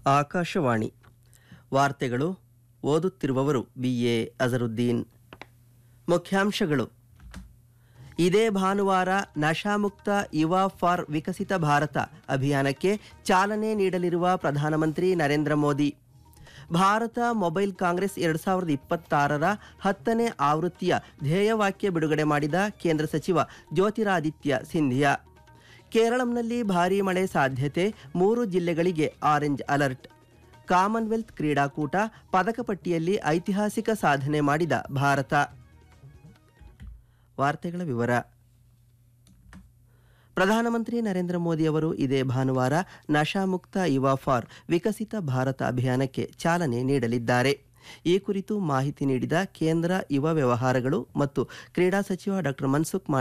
ಆಕಾಶವಾಣಿ ವಾರ್ತೆಗಳು ಓದುತ್ತಿರುವವರು B A Azharuddin ಮುಖ್ಯಾಂಶಗಳು ಇದೇ ಭಾನುವಾರ ನಶಾಮುಕ್ತ ಯುವ ಫಾರ್ ವಿಕಸಿತ ಭಾರತ ಅಭಿಯಾನಕ್ಕೆ ಚಾಲನೆ ನೀಡಲಿರುವ ಪ್ರಧಾನಮಂತ್ರಿ ನರೇಂದ್ರ ಮೋದಿ ಭಾರತ ಮೊಬೈಲ್ ಕಾಂಗ್ರೆಸ್ ಎರಡು ಸಾವಿರದ ಇಪ್ಪತ್ತಾರರ ಹತ್ತನೇ ಆವೃತ್ತಿಯ ಧ್ಯೇಯವಾಕ್ಯ ಬಿಡುಗಡೆ ಮಾಡಿದ ಕೇಂದ್ರ ಸಚಿವ ಜ್ಯೋತಿರಾದಿತ್ಯ ಸಿಂಧಿಯಾ ಕೇರಳಂನಲ್ಲಿ ಭಾರೀ ಮಳೆ ಸಾಧ್ಯತೆ ಮೂರು ಜಿಲ್ಲೆಗಳಿಗೆ ಆರೆಂಜ್ ಅಲರ್ಟ್ ಕಾಮನ್ವೆಲ್ತ್ ಕ್ರೀಡಾಕೂಟ ಪದಕ ಪಟ್ಟಿಯಲ್ಲಿ ಐತಿಹಾಸಿಕ ಸಾಧನೆ ಮಾಡಿದ ಭಾರತ ವಾರ್ತೆಗಳ ವಿವರ ಪ್ರಧಾನಮಂತ್ರಿ ನರೇಂದ್ರ ಮೋದಿ ಅವರು ಇದೇ ಭಾನುವಾರ ನಶಾಮುಕ್ತ ಯುವ ಫಾರ್ ವಿಕಸಿತ ಭಾರತ ಅಭಿಯಾನಕ್ಕೆ ಚಾಲನೆ ನೀಡಲಿದ್ದಾರೆ ಈ ಕುರಿತು ಮಾಹಿತಿ ನೀಡಿದ ಕೇಂದ್ರ ಯುವ ವ್ಯವಹಾರಗಳು ಮತ್ತು ಕ್ರೀಡಾ ಸಚಿವ ಡಾಕ್ಟರ್ ಮನ್ಸುಖ್